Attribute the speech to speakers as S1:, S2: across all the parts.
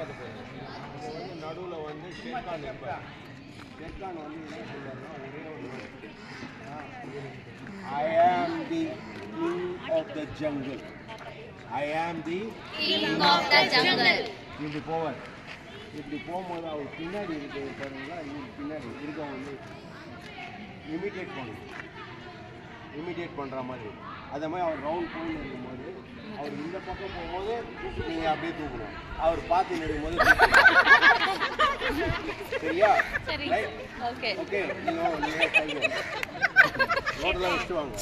S1: பார்த்து போயிருங்க இது வந்து நடுவில் வந்து ஷேர்கான் இருப்பார் ஷேர்கான் வந்து என்ன சொல்லுவாருன்னா ஒரே ஒரு I am the king of the jungle I am the
S2: King of the jungle.
S1: இப்படி போவார் இப்படி போகும்போது அவர் பின்னாடி இருக்க பாருங்களா இவர் பின்னாடி இருக்கவங்க வந்து இமிடியேட் பண்ணணும் இமிடியேட் பண்ணுற மாதிரி அதே மாதிரி அவர் ரவுண்ட் போயின்னு இருக்கும்போது அவர் இந்த பக்கம் போகும்போது நீங்கள் அப்படியே தூக்கணும் அவர் பார்த்து நடும்போது சரியா
S2: சரி
S1: ரைட்
S2: ஓகே
S1: ஓகே நீங்கள் நீங்கள் ரோட்டில் வச்சுட்டு வாங்க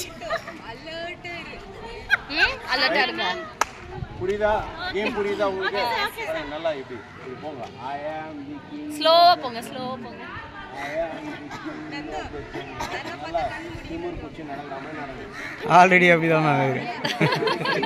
S2: ம் அலர்ட்டா இருக்கா
S1: புரியுதா கேம் புரியுதா உங்களுக்கு பாருங்க, நல்லா இப்படி இப்படி போங்க ஐ ஆம் தி கிங்
S2: ஸ்லோவா போங்க ஸ்லோவா போங்க
S1: ஐ ஆம் தி கிங் நல்லா திமிர் பிடிச்சி நடக்காம நடங்க
S3: ஆல்ரெடி அப்படிதான் நான் இருக்கேன்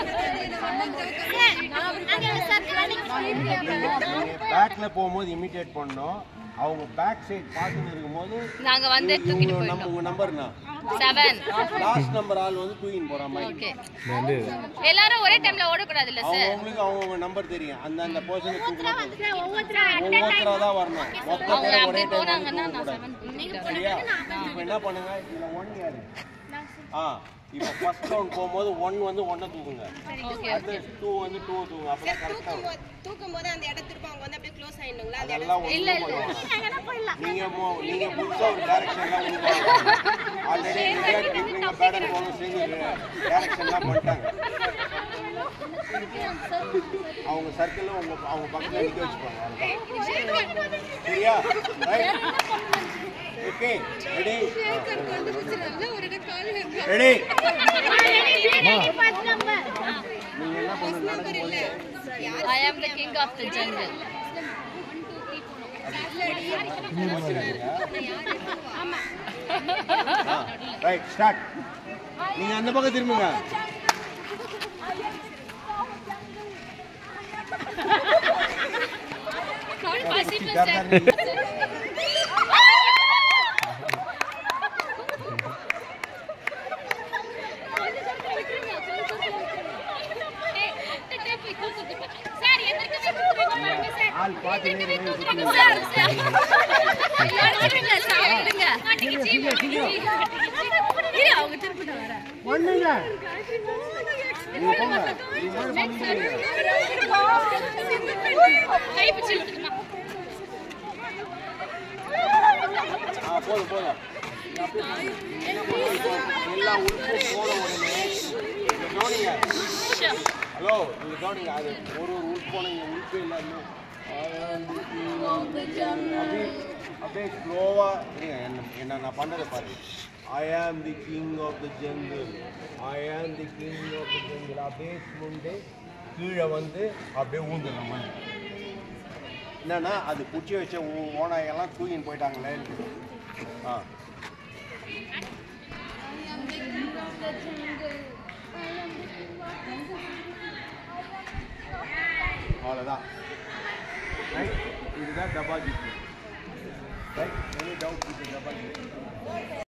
S1: பேக்ல போகும்போது இமிட்டேட் பண்ணோம் அவங்க பேக் சைடு பார்த்துன்னு இருக்கும்போது
S2: நாங்க வந்து தூக்கிட்டு
S1: இவங்க நம்ம
S2: போயிட்டோம்
S1: உங்க நம்பர்னா
S2: செவன்
S1: லாஸ்ட் நம்பர் ஆள் வந்து தூக்கின்னு போற மாதிரி
S2: ஓகே
S3: இது வந்து
S2: எல்லாரும் ஒரே டைம்ல ஓடக்கூடாதுல்ல
S1: அவங்க
S2: சார்
S1: அவங்களுக்கு அவங்கவுங்க நம்பர் தெரியும் அந்த அந்த பர்சனை தூக்கணும் ஒவ்வொருத்தரா தான் வரணும் மொத்த
S2: அவங்க
S1: பேரும்
S2: அப்படி
S1: ஒரே டைம்
S2: போனாங்கன்னா
S1: வந்து
S2: நான்
S1: தூக்கக்கூடாது.
S2: செவன் தூக்கிட்டு
S1: சரியா இப்போ என்ன பண்ணுங்க இதுல ஒன் யாரு ஆ இப்போ ஃபர்ஸ்ட் ரவுண்ட் போகும்போது ஒன் வந்து ஒன்னை தூக்குங்க
S2: ஓகே
S1: அடுத்து டூ வந்து டூ தூக்குங்க அப்பதான் கரெக்டாக இருக்கும்
S4: தூக்கும் போது அந்த இடத்துக்கு அவங்க வந்து அப்படியே க்ளோஸ் ஆயிடுங்களா அந்த
S1: அதெல்லாம்
S2: இல்ல,
S1: ஒன்றும்
S2: இல்ல.
S1: பண்ணுவாங்க நீங்க மோ- நீங்க புதுசா ஒரு டைரக்ஷன்லாம் உருவாங்க ஆல்ரெடி இந்தியா நீங்க பேட்டர் போகணும் சேர்ந்து டைரக்ஷன்லாம் பண்ணிட்டாங்க அவங்க சர்க்கிளில் உங்க அவங்க பக்கத்துல நிக்க வச்சுப்பாங்க அவ்வளவுதான். சரியா ரைட் ஓகே ரெடி ரெடி நீங்க என்ன பண்ணணும் நடக்கும்போது
S2: I am the king of the jungle
S1: right start நீங்க அந்த பக்கம் திரும்புங்க ஆள் பார்த்து
S2: அவங்க திருப்பிட்டு வர
S1: பண்ணுங்க நீங்க போங்க நீங்க போய் பண்ணுங்க
S2: கை பிடிச்சு இழுத்துக்கமா
S1: ஆ போதும் போதும் எல்லா உறுப்பும் போன உடனே இங்க கவனிங்க ஹலோ இங்க கவனிங்க அது ஒரு ஒரு உறுப்பு போன இங்க உறுப்பு எல்லாமே அப்படியே அப்படியே ஸ்லோவா இருங்க என்ன என்ன நான் பண்ணதை பாரு I am the king of the jungle I am the king of the jungle அப்படியே சுண்டு கீழே வந்து அப்படியே ஊந்துடணும் மண் என்னன்னா அது குச்சி வச்ச ஓ- ஓநாயெல்லாம் தூக்கின்னு போயிட்டாங்களே ஆ அவ்வளோதான் ரைட் இதுதான் டபாஜிட் ரைட் எனி டவுட் இது டபாஜிட்